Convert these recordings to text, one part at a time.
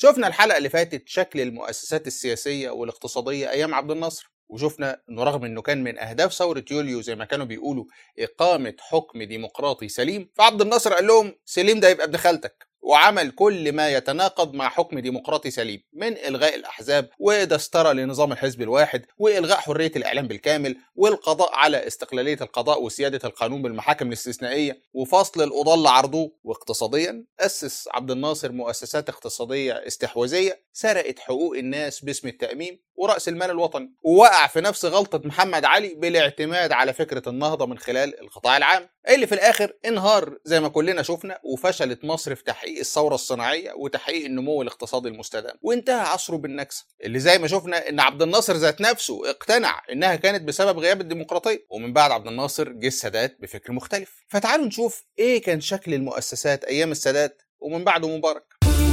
شفنا الحلقه اللي فاتت شكل المؤسسات السياسيه والاقتصاديه ايام عبد الناصر وشفنا انه رغم انه كان من اهداف ثوره يوليو زي ما كانوا بيقولوا اقامه حكم ديمقراطي سليم فعبد الناصر قال لهم سليم ده يبقى ابن خالتك وعمل كل ما يتناقض مع حكم ديمقراطي سليم من الغاء الاحزاب ودستره لنظام الحزب الواحد والغاء حريه الاعلام بالكامل والقضاء على استقلاليه القضاء وسياده القانون بالمحاكم الاستثنائيه وفصل القضاه لعرضوه واقتصاديا اسس عبد الناصر مؤسسات اقتصاديه استحواذيه سرقت حقوق الناس باسم التاميم وراس المال الوطني ووقع في نفس غلطه محمد علي بالاعتماد على فكره النهضه من خلال القطاع العام اللي في الاخر انهار زي ما كلنا شفنا وفشلت مصر في تحقيق الثوره الصناعيه وتحقيق النمو الاقتصادي المستدام وانتهى عصره بالنكسه اللي زي ما شفنا ان عبد الناصر ذات نفسه اقتنع انها كانت بسبب غياب الديمقراطيه ومن بعد عبد الناصر جه السادات بفكر مختلف فتعالوا نشوف ايه كان شكل المؤسسات ايام السادات ومن بعده مبارك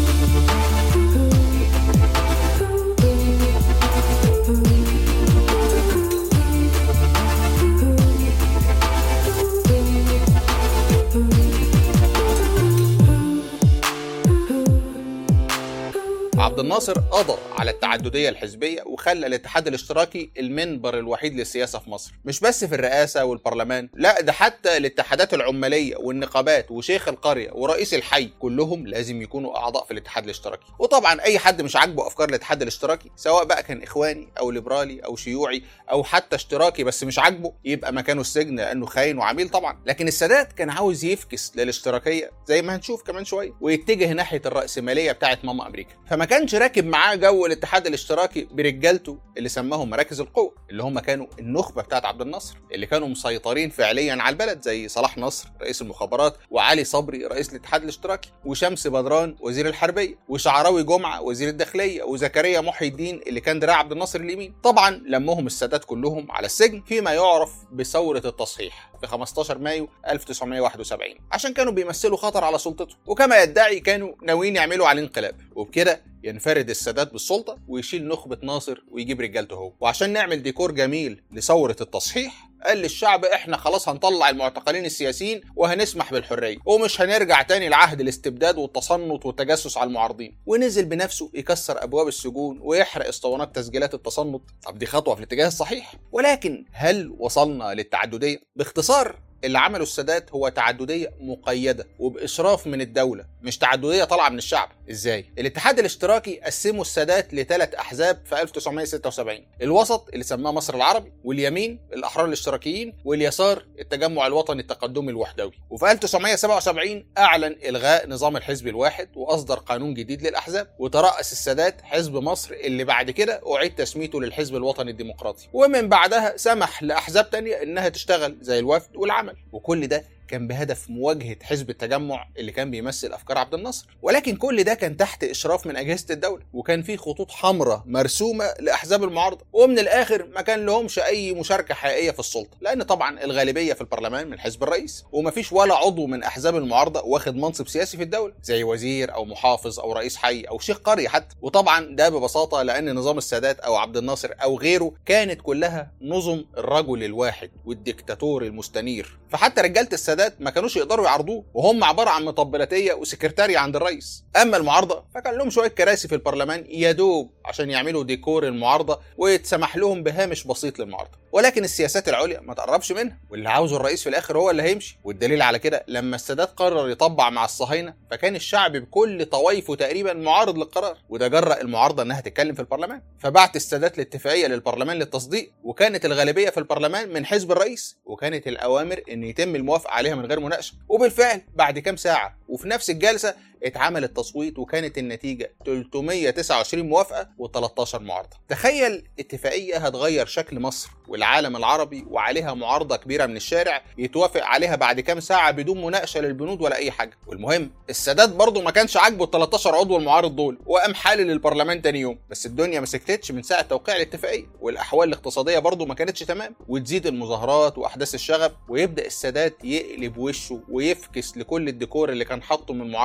عبد الناصر قضى على التعددية الحزبية وخلى الاتحاد الاشتراكي المنبر الوحيد للسياسة في مصر مش بس في الرئاسة والبرلمان لا ده حتى الاتحادات العمالية والنقابات وشيخ القرية ورئيس الحي كلهم لازم يكونوا أعضاء في الاتحاد الاشتراكي وطبعا أي حد مش عاجبه أفكار الاتحاد الاشتراكي سواء بقى كان إخواني أو ليبرالي أو شيوعي أو حتى اشتراكي بس مش عاجبه يبقى مكانه السجن لأنه خاين وعميل طبعا لكن السادات كان عاوز يفكس للاشتراكية زي ما هنشوف كمان شوية ويتجه ناحية الرأسمالية بتاعت ماما أمريكا فما كانش راكب معاه جو الاتحاد الاشتراكي برجالته اللي سماهم مراكز القوة اللي هم كانوا النخبة بتاعت عبد الناصر اللي كانوا مسيطرين فعليا على البلد زي صلاح نصر رئيس المخابرات وعلي صبري رئيس الاتحاد الاشتراكي وشمس بدران وزير الحربية وشعراوي جمعة وزير الداخلية وزكريا محي الدين اللي كان دراع عبد الناصر اليمين طبعا لمهم السادات كلهم على السجن فيما يعرف بثورة التصحيح في 15 مايو 1971 عشان كانوا بيمثلوا خطر على سلطته وكما يدعي كانوا ناويين يعملوا عليه انقلاب وبكده ينفرد السادات بالسلطه ويشيل نخبه ناصر ويجيب رجالته هو وعشان نعمل ديكور جميل لثوره التصحيح قال للشعب احنا خلاص هنطلع المعتقلين السياسيين وهنسمح بالحريه ومش هنرجع تاني لعهد الاستبداد والتصنت والتجسس على المعارضين ونزل بنفسه يكسر ابواب السجون ويحرق اسطوانات تسجيلات التصنت طب دي خطوه في الاتجاه الصحيح ولكن هل وصلنا للتعدديه باختصار اللي عمله السادات هو تعددية مقيدة وبإشراف من الدولة مش تعددية طالعة من الشعب إزاي؟ الاتحاد الاشتراكي قسمه السادات لثلاث أحزاب في 1976 الوسط اللي سماه مصر العربي واليمين الأحرار الاشتراكيين واليسار التجمع الوطني التقدمي الوحدوي وفي 1977 أعلن إلغاء نظام الحزب الواحد وأصدر قانون جديد للأحزاب وترأس السادات حزب مصر اللي بعد كده أعيد تسميته للحزب الوطني الديمقراطي ومن بعدها سمح لأحزاب تانية إنها تشتغل زي الوفد والعمل وكل ده كان بهدف مواجهة حزب التجمع اللي كان بيمثل أفكار عبد الناصر ولكن كل ده كان تحت إشراف من أجهزة الدولة وكان في خطوط حمراء مرسومة لأحزاب المعارضة ومن الآخر ما كان لهمش أي مشاركة حقيقية في السلطة لأن طبعا الغالبية في البرلمان من حزب الرئيس ومفيش ولا عضو من أحزاب المعارضة واخد منصب سياسي في الدولة زي وزير أو محافظ أو رئيس حي أو شيخ قرية حتى وطبعا ده ببساطة لأن نظام السادات أو عبد الناصر أو غيره كانت كلها نظم الرجل الواحد والديكتاتور المستنير فحتى رجالة السادات ما كانوش يقدروا يعرضوه وهم عباره عن مطبلاتيه وسكرتاريه عند الرئيس اما المعارضه فكان لهم شويه كراسي في البرلمان يا دوب عشان يعملوا ديكور المعارضه ويتسمح لهم بهامش بسيط للمعارضه ولكن السياسات العليا ما تقربش منها واللي عاوزه الرئيس في الاخر هو اللي هيمشي والدليل على كده لما السادات قرر يطبع مع الصهاينه فكان الشعب بكل طوائفه تقريبا معارض للقرار وده جرأ المعارضه انها تتكلم في البرلمان فبعت السادات الاتفاقيه للبرلمان للتصديق وكانت الغالبيه في البرلمان من حزب الرئيس وكانت الاوامر ان يتم الموافقه عليها من غير مناقشه وبالفعل بعد كام ساعه وفي نفس الجلسه اتعمل التصويت وكانت النتيجه 329 موافقه و13 معارضه تخيل اتفاقيه هتغير شكل مصر والعالم العربي وعليها معارضه كبيره من الشارع يتوافق عليها بعد كام ساعه بدون مناقشه للبنود ولا اي حاجه والمهم السادات برضه ما كانش عاجبه ال 13 عضو المعارض دول وقام حالل البرلمان تاني يوم بس الدنيا ما سكتتش من ساعه توقيع الاتفاقيه والاحوال الاقتصاديه برضه ما كانتش تمام وتزيد المظاهرات واحداث الشغب ويبدا السادات يقلب وشه ويفكس لكل الديكور اللي كان حاطه من معارضه وتعدي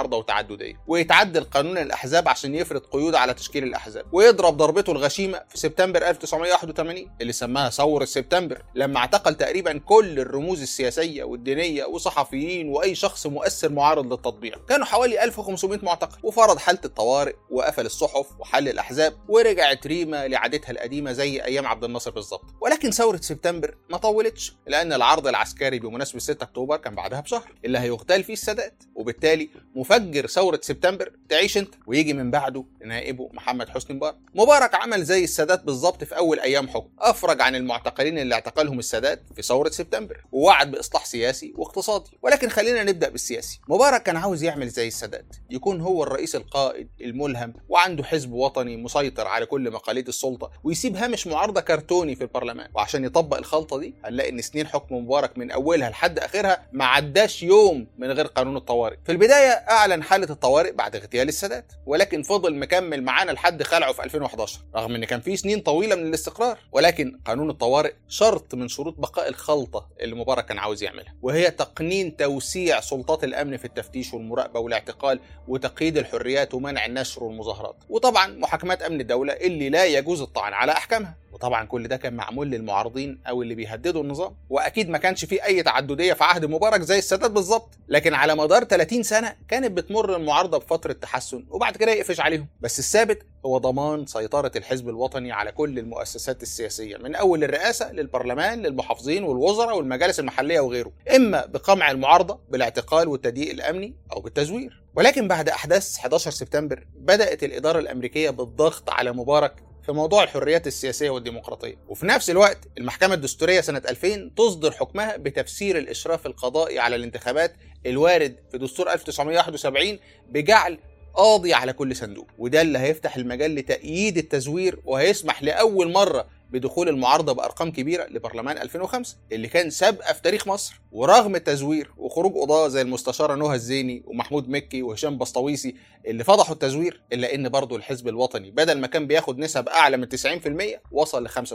التعدديه ويتعدل قانون الاحزاب عشان يفرض قيود على تشكيل الاحزاب ويضرب ضربته الغشيمه في سبتمبر 1981 اللي سماها ثوره سبتمبر لما اعتقل تقريبا كل الرموز السياسيه والدينيه وصحفيين واي شخص مؤثر معارض للتطبيع كانوا حوالي 1500 معتقل وفرض حاله الطوارئ وقفل الصحف وحل الاحزاب ورجعت ريما لعادتها القديمه زي ايام عبد الناصر بالظبط ولكن ثوره سبتمبر ما طولتش لان العرض العسكري بمناسبه 6 اكتوبر كان بعدها بشهر اللي هيغتال فيه السادات وبالتالي مفجر ثوره سبتمبر تعيش انت ويجي من بعده نائبه محمد حسني مبارك مبارك عمل زي السادات بالظبط في اول ايام حكم افرج عن المعتقلين اللي اعتقلهم السادات في ثوره سبتمبر ووعد باصلاح سياسي واقتصادي ولكن خلينا نبدا بالسياسي مبارك كان عاوز يعمل زي السادات يكون هو الرئيس القائد الملهم وعنده حزب وطني مسيطر على كل مقاليد السلطه ويسيب هامش معارضه كرتوني في البرلمان وعشان يطبق الخلطه دي هنلاقي ان سنين حكم مبارك من اولها لحد اخرها ما عداش يوم من غير قانون الطوارئ في البدايه اعلن حاله الطوارئ بعد اغتيال السادات ولكن فضل مكمل معانا لحد خلعه في 2011 رغم ان كان في سنين طويله من الاستقرار ولكن قانون الطوارئ شرط من شروط بقاء الخلطه اللي مبارك كان عاوز يعملها وهي تقنين توسيع سلطات الامن في التفتيش والمراقبه والاعتقال وتقييد الحريات ومنع النشر والمظاهرات وطبعا محاكمات امن الدوله اللي لا يجوز الطعن على احكامها وطبعا كل ده كان معمول للمعارضين او اللي بيهددوا النظام واكيد ما كانش فيه اي تعدديه في عهد مبارك زي السادات بالظبط لكن على مدار 30 سنه كانت بتمر المعارضه بفتره تحسن وبعد كده يقفش عليهم بس الثابت هو ضمان سيطرة الحزب الوطني على كل المؤسسات السياسية من أول الرئاسة للبرلمان للمحافظين والوزراء والمجالس المحلية وغيره إما بقمع المعارضة بالاعتقال والتضييق الأمني أو بالتزوير ولكن بعد أحداث 11 سبتمبر بدأت الإدارة الأمريكية بالضغط على مبارك في موضوع الحريات السياسية والديمقراطية وفي نفس الوقت المحكمة الدستورية سنة 2000 تصدر حكمها بتفسير الإشراف القضائي على الانتخابات الوارد في دستور 1971 بجعل قاضي على كل صندوق وده اللي هيفتح المجال لتأييد التزوير وهيسمح لأول مرة بدخول المعارضة بأرقام كبيرة لبرلمان 2005 اللي كان سابقة في تاريخ مصر ورغم التزوير وخروج قضاة زي المستشارة نهى الزيني ومحمود مكي وهشام بسطويسي اللي فضحوا التزوير إلا إن برضه الحزب الوطني بدل ما كان بياخد نسب أعلى من 90% وصل ل 75%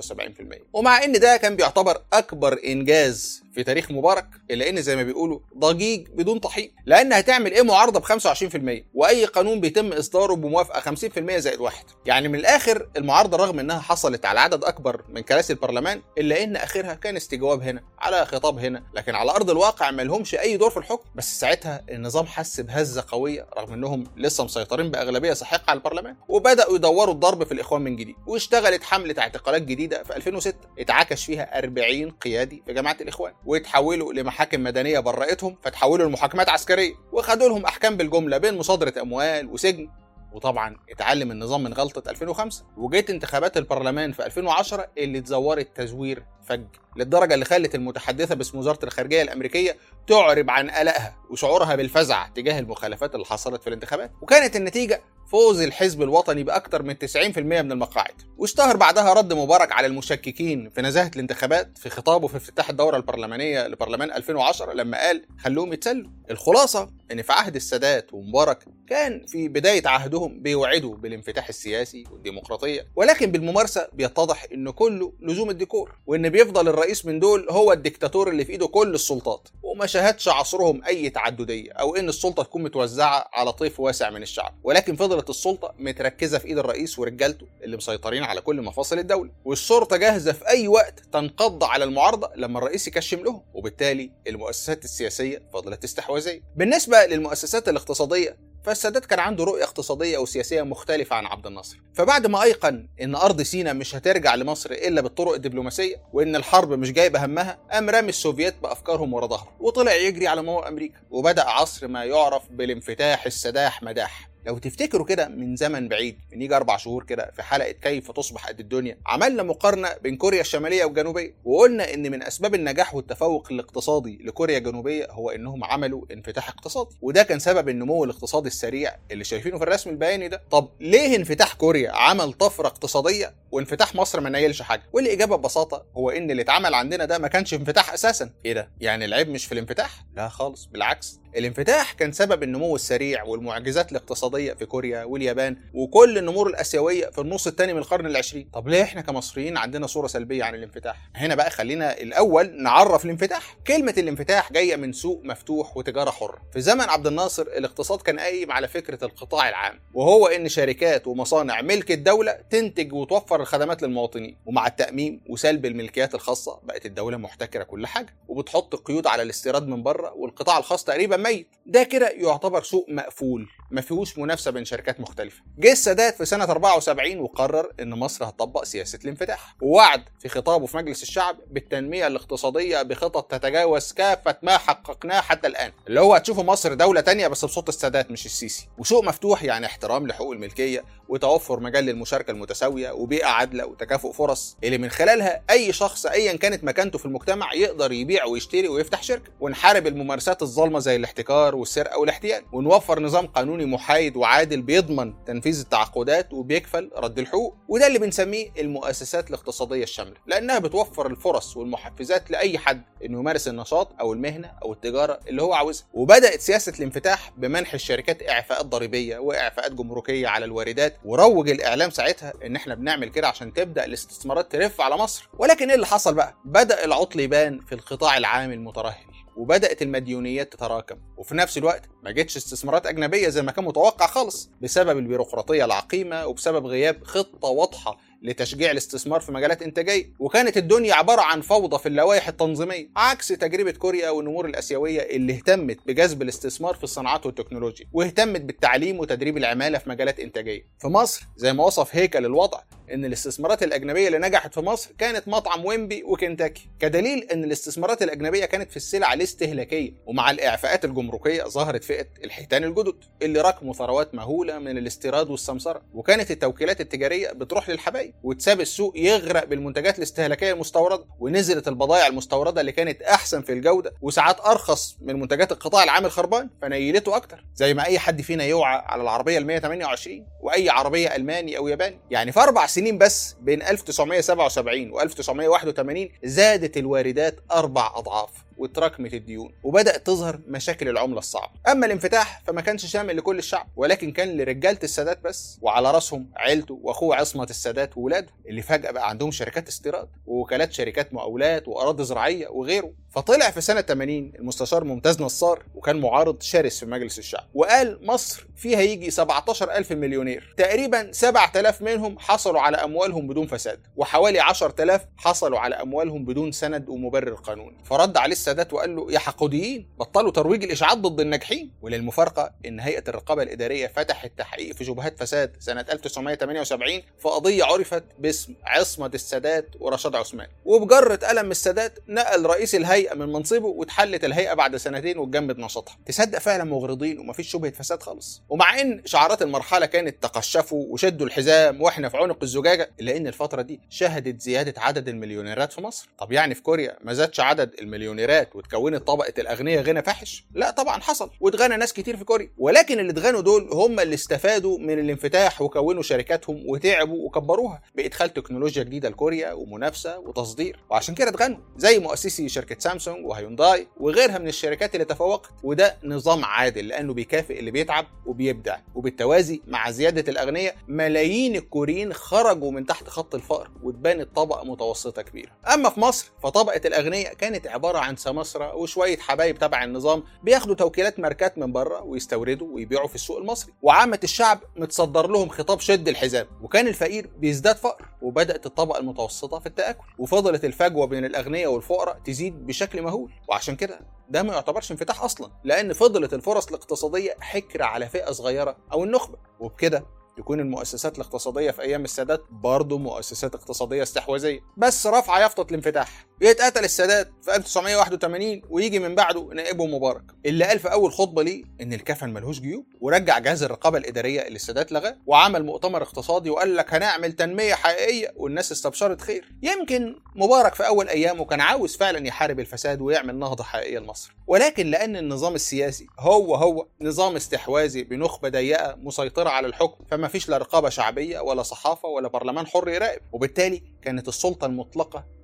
ومع إن ده كان بيعتبر أكبر إنجاز في تاريخ مبارك الا ان زي ما بيقولوا ضجيج بدون طحين لان هتعمل ايه معارضه ب 25% واي قانون بيتم اصداره بموافقه 50% زائد واحد يعني من الاخر المعارضه رغم انها حصلت على عدد اكبر من كراسي البرلمان الا ان اخرها كان استجواب هنا على خطاب هنا لكن على ارض الواقع ما لهمش اي دور في الحكم بس ساعتها النظام حس بهزه قويه رغم انهم لسه مسيطرين باغلبيه ساحقه على البرلمان وبداوا يدوروا الضرب في الاخوان من جديد واشتغلت حمله اعتقالات جديده في 2006 اتعكش فيها 40 قيادي في جماعه الاخوان واتحولوا لمحاكم مدنيه برأتهم فتحولوا لمحاكمات عسكريه وخدوا لهم احكام بالجمله بين مصادره اموال وسجن وطبعا اتعلم النظام من غلطه 2005 وجيت انتخابات البرلمان في 2010 اللي اتزورت تزوير فج للدرجه اللي خلت المتحدثه باسم وزاره الخارجيه الامريكيه تعرب عن قلقها وشعورها بالفزع تجاه المخالفات اللي حصلت في الانتخابات وكانت النتيجه فوز الحزب الوطني باكثر من 90% من المقاعد واشتهر بعدها رد مبارك على المشككين في نزاهه الانتخابات في خطابه في افتتاح الدوره البرلمانيه لبرلمان 2010 لما قال خلوهم يتسلوا الخلاصه ان في عهد السادات ومبارك كان في بدايه عهدهم بيوعدوا بالانفتاح السياسي والديمقراطيه ولكن بالممارسه بيتضح ان كله لزوم الديكور وان بيفضل الرئيس من دول هو الدكتاتور اللي في ايده كل السلطات وما شهدش عصرهم اي تعدديه او ان السلطه تكون متوزعه على طيف واسع من الشعب ولكن فضلت السلطه متركزه في ايد الرئيس ورجالته اللي مسيطرين على كل مفاصل الدوله والشرطه جاهزه في اي وقت تنقض على المعارضه لما الرئيس يكشم لهم وبالتالي المؤسسات السياسيه فضلت استحواذيه بالنسبه للمؤسسات الاقتصاديه فالسادات كان عنده رؤية اقتصادية وسياسية مختلفة عن عبد الناصر فبعد ما أيقن إن أرض سيناء مش هترجع لمصر إلا بالطرق الدبلوماسية وإن الحرب مش جايبة همها قام رامي السوفييت بأفكارهم ورا ظهره وطلع يجري على مو أمريكا وبدأ عصر ما يعرف بالانفتاح السداح مداح لو تفتكروا كده من زمن بعيد من يجي اربع شهور كده في حلقه كيف تصبح قد الدنيا عملنا مقارنه بين كوريا الشماليه والجنوبيه وقلنا ان من اسباب النجاح والتفوق الاقتصادي لكوريا الجنوبيه هو انهم عملوا انفتاح اقتصادي وده كان سبب النمو الاقتصادي السريع اللي شايفينه في الرسم البياني ده طب ليه انفتاح كوريا عمل طفره اقتصاديه وانفتاح مصر ما نيلش حاجه والاجابه ببساطه هو ان اللي اتعمل عندنا ده ما كانش انفتاح اساسا ايه ده يعني العيب مش في الانفتاح لا خالص بالعكس الانفتاح كان سبب النمو السريع والمعجزات الاقتصاديه في كوريا واليابان وكل النمور الاسيويه في النص الثاني من القرن العشرين طب ليه احنا كمصريين عندنا صوره سلبيه عن الانفتاح هنا بقى خلينا الاول نعرف الانفتاح كلمه الانفتاح جايه من سوق مفتوح وتجاره حره في زمن عبد الناصر الاقتصاد كان قايم على فكره القطاع العام وهو ان شركات ومصانع ملك الدوله تنتج وتوفر الخدمات للمواطنين ومع التاميم وسلب الملكيات الخاصه بقت الدوله محتكره كل حاجه وبتحط قيود على الاستيراد من بره والقطاع الخاص تقريبا ميت ده كده يعتبر سوق مقفول ما فيهوش منافسه بين شركات مختلفه جه السادات في سنه 74 وقرر ان مصر هتطبق سياسه الانفتاح ووعد في خطابه في مجلس الشعب بالتنميه الاقتصاديه بخطط تتجاوز كافه ما حققناه حتى الان اللي هو هتشوفوا مصر دوله تانية بس بصوت السادات مش السيسي وسوق مفتوح يعني احترام لحقوق الملكيه وتوفر مجال للمشاركه المتساويه وبيئه عادله وتكافؤ فرص اللي من خلالها اي شخص ايا كانت مكانته في المجتمع يقدر يبيع ويشتري ويفتح شركه ونحارب الممارسات الظالمه زي الاحتكار والسرقه والاحتيال ونوفر نظام قانوني محايد وعادل بيضمن تنفيذ التعاقدات وبيكفل رد الحقوق وده اللي بنسميه المؤسسات الاقتصاديه الشامله لانها بتوفر الفرص والمحفزات لاي حد انه يمارس النشاط او المهنه او التجاره اللي هو عاوزها وبدات سياسه الانفتاح بمنح الشركات اعفاءات ضريبيه واعفاءات جمركيه على الواردات وروج الاعلام ساعتها ان احنا بنعمل كده عشان تبدا الاستثمارات ترف على مصر ولكن ايه اللي حصل بقى بدا العطل يبان في القطاع العام المترهل وبدات المديونيات تتراكم وفي نفس الوقت ما جتش استثمارات اجنبيه زي ما كان متوقع خالص بسبب البيروقراطيه العقيمه وبسبب غياب خطه واضحه لتشجيع الاستثمار في مجالات انتاجيه وكانت الدنيا عباره عن فوضى في اللوائح التنظيميه عكس تجربه كوريا والنمور الاسيويه اللي اهتمت بجذب الاستثمار في الصناعات والتكنولوجيا واهتمت بالتعليم وتدريب العماله في مجالات انتاجيه في مصر زي ما وصف هيكل الوضع ان الاستثمارات الاجنبيه اللي نجحت في مصر كانت مطعم ويمبي وكنتاكي كدليل ان الاستثمارات الاجنبيه كانت في السلع الاستهلاكيه ومع الاعفاءات الجمركيه ظهرت فئه الحيتان الجدد اللي ركموا ثروات مهوله من الاستيراد والسمسره وكانت التوكيلات التجاريه بتروح للحبايب وتساب السوق يغرق بالمنتجات الاستهلاكيه المستورده ونزلت البضائع المستورده اللي كانت احسن في الجوده وساعات ارخص من منتجات القطاع العام الخربان فنيلته اكتر زي ما اي حد فينا يوعى على العربيه ال 128 واي عربيه الماني او ياباني يعني في اربع سنين بس بين 1977 و 1981 زادت الواردات اربع اضعاف واتراكمت الديون وبدات تظهر مشاكل العمله الصعبه اما الانفتاح فما كانش شامل لكل الشعب ولكن كان لرجاله السادات بس وعلى راسهم عيلته واخوه عصمه السادات وولاده اللي فجاه بقى عندهم شركات استيراد ووكالات شركات مقاولات واراضي زراعيه وغيره فطلع في سنه 80 المستشار ممتاز نصار وكان معارض شرس في مجلس الشعب وقال مصر فيها يجي 17000 مليونير تقريبا 7000 منهم حصلوا على اموالهم بدون فساد وحوالي 10000 حصلوا على اموالهم بدون سند ومبرر قانوني فرد عليه السادات وقال له يا حقوديين بطلوا ترويج الاشاعات ضد الناجحين وللمفارقه ان هيئه الرقابه الاداريه فتحت تحقيق في شبهات فساد سنه 1978 في قضيه عرفت باسم عصمه السادات ورشاد عثمان وبجره قلم السادات نقل رئيس الهيئه من منصبه واتحلت الهيئه بعد سنتين واتجمد نشاطها تصدق فعلا مغرضين ومفيش شبهه فساد خالص ومع ان شعارات المرحله كانت تقشفوا وشدوا الحزام واحنا في عنق الزجاجه الا ان الفتره دي شهدت زياده عدد المليونيرات في مصر طب يعني في كوريا ما زادش عدد المليونيرات وتكونت طبقه الاغنياء غنى فاحش لا طبعا حصل واتغنى ناس كتير في كوريا ولكن اللي اتغنوا دول هم اللي استفادوا من الانفتاح وكونوا شركاتهم وتعبوا وكبروها بادخال تكنولوجيا جديده لكوريا ومنافسه وتصدير وعشان كده اتغنوا زي مؤسسي شركه سامسونج وهيونداي وغيرها من الشركات اللي تفوقت وده نظام عادل لانه بيكافئ اللي بيتعب وبيبدع وبالتوازي مع زياده الاغنياء ملايين الكوريين خرجوا من تحت خط الفقر واتبنت طبقه متوسطه كبيره اما في مصر فطبقه الاغنياء كانت عباره عن سماسره وشويه حبايب تبع النظام بياخدوا توكيلات ماركات من بره ويستوردوا ويبيعوا في السوق المصري وعامه الشعب متصدر لهم خطاب شد الحزام وكان الفقير بيزداد فقر وبدات الطبقه المتوسطه في التاكل وفضلت الفجوه بين الاغنياء والفقراء تزيد بشكل مهول وعشان كده ده ما يعتبرش انفتاح اصلا لان فضلت الفرص الاقتصاديه حكر على فئه صغيره او النخبه وبكده تكون المؤسسات الاقتصاديه في ايام السادات برضه مؤسسات اقتصاديه استحواذيه بس رفع يافطه الانفتاح يتقتل السادات في 1981 ويجي من بعده نائبه مبارك اللي قال في اول خطبه ليه ان الكفن ملهوش جيوب ورجع جهاز الرقابه الاداريه اللي السادات لغاه وعمل مؤتمر اقتصادي وقال لك هنعمل تنميه حقيقيه والناس استبشرت خير يمكن مبارك في اول ايامه كان عاوز فعلا يحارب الفساد ويعمل نهضه حقيقيه لمصر ولكن لان النظام السياسي هو هو نظام استحواذي بنخبه ضيقه مسيطره على الحكم فما فيش لا رقابه شعبيه ولا صحافه ولا برلمان حر يراقب وبالتالي كانت السلطه المطلقه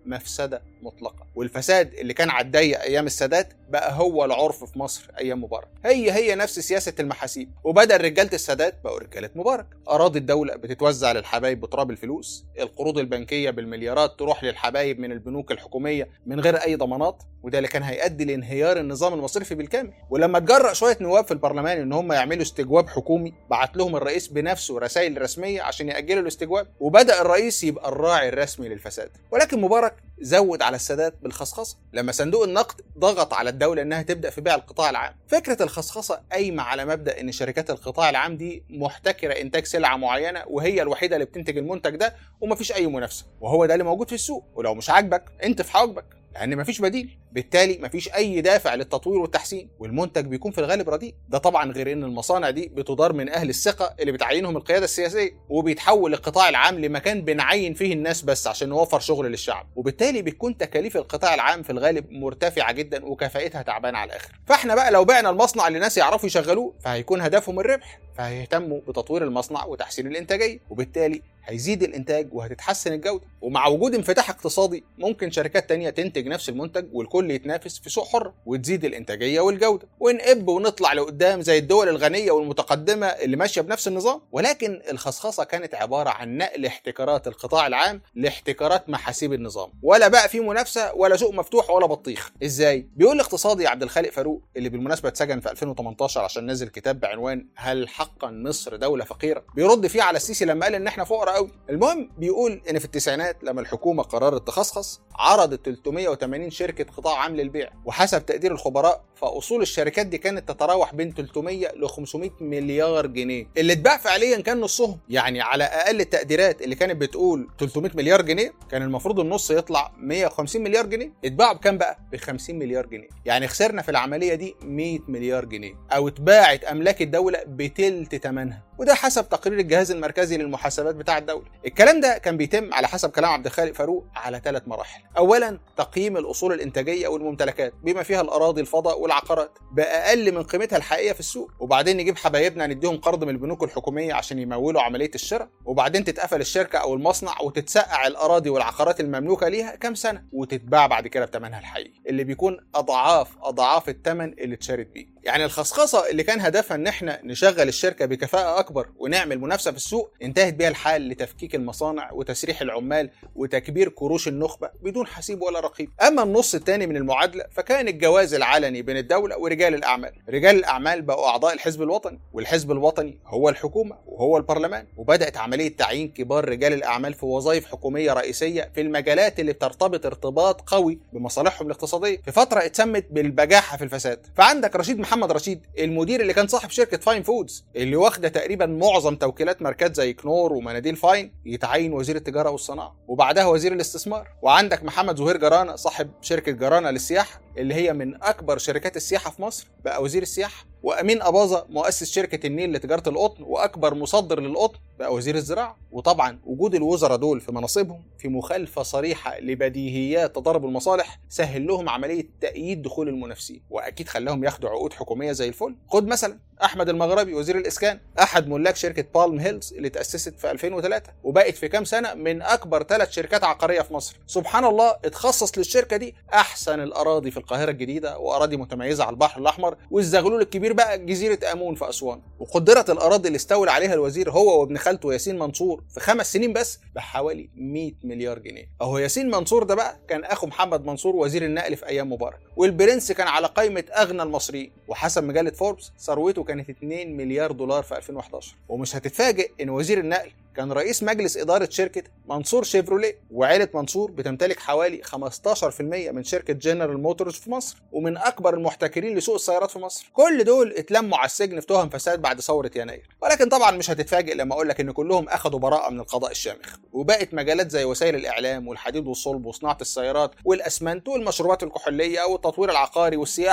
مفسده مطلقه والفساد اللي كان على الضيق ايام السادات بقى هو العرف في مصر ايام مبارك هي هي نفس سياسه المحاسيب وبدل رجاله السادات بقوا رجاله مبارك اراضي الدوله بتتوزع للحبايب بتراب الفلوس القروض البنكيه بالمليارات تروح للحبايب من البنوك الحكوميه من غير اي ضمانات وده اللي كان هيؤدي لانهيار النظام المصرفي بالكامل ولما اتجرأ شويه نواب في البرلمان ان هم يعملوا استجواب حكومي بعت لهم الرئيس بنفسه رسائل رسميه عشان ياجلوا الاستجواب وبدا الرئيس يبقى الراعي الرسمي للفساد ولكن مبارك زود على السادات بالخصخصه لما صندوق النقد ضغط على الدوله انها تبدا في بيع القطاع العام فكره الخصخصه قايمه على مبدا ان شركات القطاع العام دي محتكره انتاج سلعه معينه وهي الوحيده اللي بتنتج المنتج ده ومفيش اي منافسه وهو ده اللي موجود في السوق ولو مش عاجبك انت في حواجبك لان مفيش بديل بالتالي مفيش اي دافع للتطوير والتحسين والمنتج بيكون في الغالب رديء ده طبعا غير ان المصانع دي بتدار من اهل الثقه اللي بتعينهم القياده السياسيه وبيتحول القطاع العام لمكان بنعين فيه الناس بس عشان نوفر شغل للشعب وبالتالي بتكون تكاليف القطاع العام في الغالب مرتفعه جدا وكفاءتها تعبانه على الاخر فاحنا بقى لو بعنا المصنع لناس يعرفوا يشغلوه فهيكون هدفهم الربح فهيهتموا بتطوير المصنع وتحسين الانتاجيه وبالتالي هيزيد الانتاج وهتتحسن الجوده ومع وجود انفتاح اقتصادي ممكن شركات تانية تنتج نفس المنتج والكل يتنافس في سوق حر وتزيد الانتاجيه والجوده ونقب ونطلع لقدام زي الدول الغنيه والمتقدمه اللي ماشيه بنفس النظام ولكن الخصخصه كانت عباره عن نقل احتكارات القطاع العام لاحتكارات محاسيب النظام ولا بقى في منافسه ولا سوق مفتوح ولا بطيخ ازاي بيقول الاقتصادي عبد الخالق فاروق اللي بالمناسبه اتسجن في 2018 عشان نزل كتاب بعنوان هل حقا مصر دوله فقيره بيرد فيه على السيسي لما قال ان احنا فقراء قوي المهم بيقول ان في التسعينات لما الحكومه قررت تخصخص عرضت 380 شركه قطاع عام للبيع وحسب تقدير الخبراء فاصول الشركات دي كانت تتراوح بين 300 ل 500 مليار جنيه اللي اتباع فعليا كان نصهم يعني على اقل التقديرات اللي كانت بتقول 300 مليار جنيه كان المفروض النص يطلع 150 مليار جنيه اتباعوا بكام بقى ب 50 مليار جنيه يعني خسرنا في العمليه دي 100 مليار جنيه او اتباعت املاك الدوله بتلت ثمنها وده حسب تقرير الجهاز المركزي للمحاسبات بتاع الدوله الكلام ده كان بيتم على حسب كلام عبد الخالق فاروق على ثلاث مراحل اولا تقييم الاصول الانتاجيه والممتلكات بما فيها الاراضي الفضاء والعقارات باقل من قيمتها الحقيقيه في السوق وبعدين نجيب حبايبنا نديهم قرض من البنوك الحكوميه عشان يمولوا عمليه الشراء وبعدين تتقفل الشركه او المصنع وتتسقع الاراضي والعقارات المملوكه ليها كام سنه وتتباع بعد كده بثمنها الحقيقي اللي بيكون اضعاف اضعاف الثمن اللي اتشرت بيه يعني الخصخصه اللي كان هدفها ان احنا نشغل الشركه بكفاءه اكبر ونعمل منافسه في السوق انتهت بيها الحال لتفكيك المصانع وتسريح العمال وتكبير كروش النخبه بدون حسيب ولا رقيب اما النص الثاني من المعادله فكان الجواز العلني بين الدوله ورجال الاعمال رجال الاعمال بقوا اعضاء الحزب الوطني والحزب الوطني هو الحكومه وهو البرلمان وبدات عمليه تعيين كبار رجال الاعمال في وظائف حكوميه رئيسيه في المجالات اللي بترتبط ارتباط قوي بمصالحهم الاقتصاديه في فتره اتسمت بالبجاحه في الفساد فعندك رشيد محمد رشيد المدير اللي كان صاحب شركه فاين فودز اللي واخده تقريبا معظم توكيلات ماركات زي كنور ومناديل فاين يتعين وزير التجاره والصناعه وبعدها وزير الاستثمار وعندك محمد زهير جرانه صاحب شركه جرانه للسياحه اللي هي من اكبر شركات السياحه في مصر بقى وزير السياحه وامين اباظه مؤسس شركه النيل لتجاره القطن واكبر مصدر للقطن بقى وزير الزراعه وطبعا وجود الوزراء دول في مناصبهم في مخالفه صريحه لبديهيات تضارب المصالح سهل لهم عمليه تأييد دخول المنافسين واكيد خلاهم ياخدوا عقود حكوميه زي الفل خد مثلا احمد المغربي وزير الاسكان احد ملاك شركه بالم هيلز اللي تاسست في 2003 وبقت في كام سنه من اكبر ثلاث شركات عقاريه في مصر سبحان الله اتخصص للشركه دي احسن الاراضي في القاهره الجديده واراضي متميزه على البحر الاحمر والزغلول الكبير بقى جزيره امون في اسوان وقدرت الاراضي اللي استولى عليها الوزير هو وابن خالته ياسين منصور في خمس سنين بس بحوالي 100 مليار جنيه اهو ياسين منصور ده بقى كان اخو محمد منصور وزير النقل في ايام مبارك والبرنس كان على قائمه اغنى المصريين وحسب مجله فوربس ثروته كانت 2 مليار دولار في 2011 ومش هتتفاجئ ان وزير النقل كان رئيس مجلس إدارة شركة منصور شيفروليه وعائلة منصور بتمتلك حوالي 15% من شركة جنرال موتورز في مصر ومن أكبر المحتكرين لسوق السيارات في مصر كل دول اتلموا على السجن في تهم فساد بعد ثورة يناير ولكن طبعا مش هتتفاجئ لما أقول لك إن كلهم أخدوا براءة من القضاء الشامخ وبقت مجالات زي وسائل الإعلام والحديد والصلب وصناعة السيارات والأسمنت والمشروبات الكحولية والتطوير العقاري والسياحة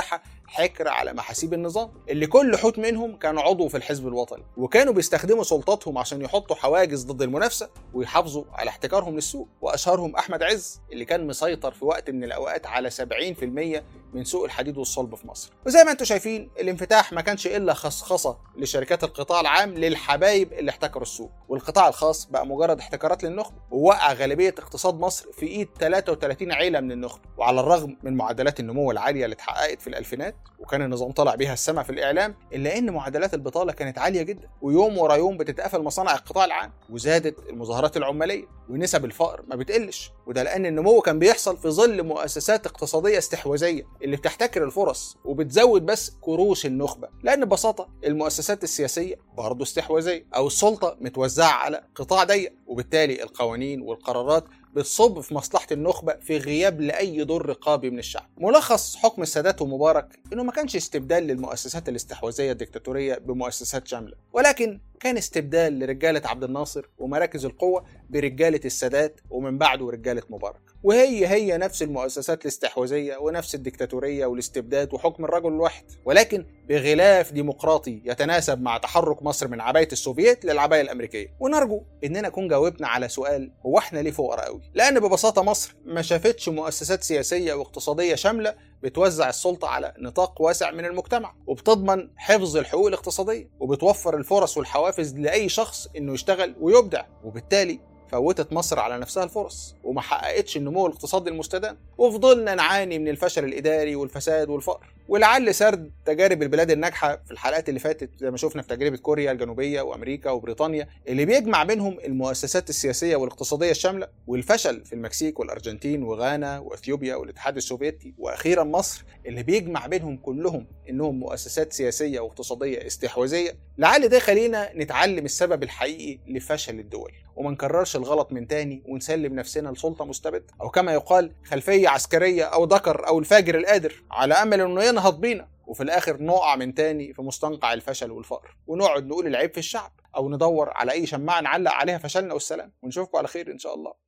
حكر على محاسيب النظام اللي كل حوت منهم كان عضو في الحزب الوطني وكانوا بيستخدموا سلطاتهم عشان يحطوا حواجز ضد المنافسه ويحافظوا على احتكارهم للسوق واشهرهم احمد عز اللي كان مسيطر في وقت من الاوقات على 70% من سوق الحديد والصلب في مصر وزي ما انتم شايفين الانفتاح ما كانش الا خصخصه لشركات القطاع العام للحبايب اللي احتكروا السوق والقطاع الخاص بقى مجرد احتكارات للنخبه ووقع غالبيه اقتصاد مصر في ايد 33 عيله من النخبه وعلى الرغم من معدلات النمو العاليه اللي اتحققت في الالفينات وكان النظام طالع بيها السما في الاعلام الا ان معدلات البطاله كانت عاليه جدا ويوم ورا يوم بتتقفل مصانع القطاع العام وزادت المظاهرات العماليه ونسب الفقر ما بتقلش وده لان النمو كان بيحصل في ظل مؤسسات اقتصاديه استحواذيه اللي بتحتكر الفرص وبتزود بس كروش النخبه لان ببساطه المؤسسات السياسيه برضه استحواذيه او السلطه متوزعه على قطاع ضيق وبالتالي القوانين والقرارات بتصب في مصلحة النخبة في غياب لأي دور رقابي من الشعب. ملخص حكم السادات ومبارك إنه ما كانش استبدال للمؤسسات الاستحواذية الدكتاتورية بمؤسسات شاملة، ولكن كان استبدال لرجالة عبد الناصر ومراكز القوة برجالة السادات ومن بعده رجالة مبارك. وهي هي نفس المؤسسات الاستحواذية ونفس الدكتاتورية والاستبداد وحكم الرجل الواحد ولكن بغلاف ديمقراطي يتناسب مع تحرك مصر من عباية السوفييت للعباية الأمريكية ونرجو إننا نكون جاوبنا على سؤال هو إحنا ليه فقراء قوي لأن ببساطة مصر ما شافتش مؤسسات سياسية واقتصادية شاملة بتوزع السلطة على نطاق واسع من المجتمع وبتضمن حفظ الحقوق الاقتصادية وبتوفر الفرص والحوافز لأي شخص إنه يشتغل ويبدع وبالتالي فوتت مصر على نفسها الفرص وما حققتش النمو الاقتصادي المستدام وفضلنا نعاني من الفشل الاداري والفساد والفقر ولعل سرد تجارب البلاد الناجحه في الحلقات اللي فاتت زي ما شفنا في تجربه كوريا الجنوبيه وامريكا وبريطانيا اللي بيجمع بينهم المؤسسات السياسيه والاقتصاديه الشامله والفشل في المكسيك والارجنتين وغانا واثيوبيا والاتحاد السوفيتي واخيرا مصر اللي بيجمع بينهم كلهم انهم مؤسسات سياسيه واقتصاديه استحواذيه لعل ده خلينا نتعلم السبب الحقيقي لفشل الدول وما نكررش الغلط من تاني ونسلم نفسنا لسلطه مستبد او كما يقال خلفيه عسكريه او ذكر او الفاجر القادر على امل انه ينهض بينا وفي الاخر نقع من تاني في مستنقع الفشل والفقر ونقعد نقول العيب في الشعب او ندور على اي شماعه نعلق عليها فشلنا والسلام ونشوفكم على خير ان شاء الله